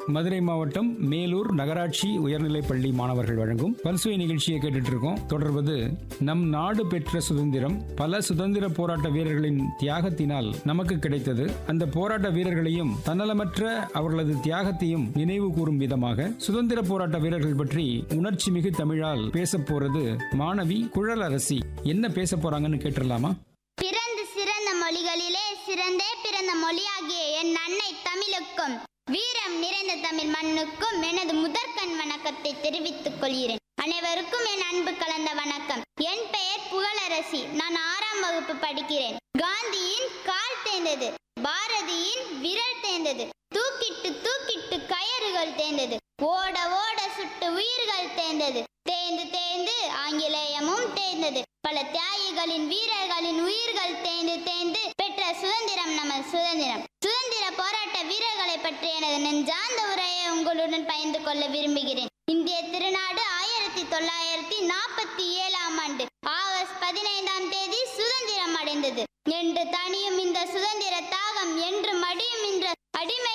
மதுரை மாவட்டம் மேலூர் நகராட்சி உயர்நிலைப் பள்ளி மாணவர்கள் வழங்கும் பல்சுவை நிகழ்ச்சியை கேட்டுட்டு இருக்கோம் தொடர்வது நம் நாடு பெற்ற சுதந்திரம் பல சுதந்திர போராட்ட வீரர்களின் தியாகத்தினால் நமக்கு கிடைத்தது அந்த போராட்ட வீரர்களையும் தன்னலமற்ற அவர்களது தியாகத்தையும் நினைவு கூறும் விதமாக சுதந்திர போராட்ட வீரர்கள் பற்றி உணர்ச்சி மிகு தமிழால் பேச போறது மாணவி குழலரசி என்ன பேச போறாங்கன்னு கேட்டுடலாமா பிறந்து சிறந்த மொழிகளிலே சிறந்தே பிறந்த மொழியாகிய என் அன்னை தமிழுக்கும் வீரம் நிறைந்த தமிழ் மண்ணுக்கும் எனது முதற்கண் வணக்கத்தை தெரிவித்துக் கொள்கிறேன் அனைவருக்கும் என் அன்பு கலந்த வணக்கம் என் பெயர் புகழரசி நான் ஆறாம் வகுப்பு படிக்கிறேன் காந்தியின் கால் தேய்ந்தது பாரதியின் விரல் தேய்ந்தது தூக்கிட்டு தூக்கிட்டு கயறுகள் தேய்ந்தது ஓட ஓட சுட்டு உயிர்கள் தேய்ந்தது தேய்ந்து தேய்ந்து ஆங்கிலேயமும் தேய்ந்தது பல தியாகிகளின் வீரர்களின் உயிர்கள் தேய்ந்து தேய்ந்து பெற்ற சுதந்திரம் நமது சுதந்திரம் சுதந்திர போராட்ட வீரர்களை பற்றி எனது நெஞ்சார்ந்த உரையை உங்களுடன் பகிர்ந்து கொள்ள விரும்புகிறேன் இந்திய திருநாடு ஆயிரத்தி தொள்ளாயிரத்தி நாற்பத்தி ஏழாம் ஆண்டு ஆகஸ்ட் பதினைந்தாம் தேதி சுதந்திரம் அடைந்தது என்று தனியும் இந்த சுதந்திர தாகம் என்று மடியும் என்ற அடிமை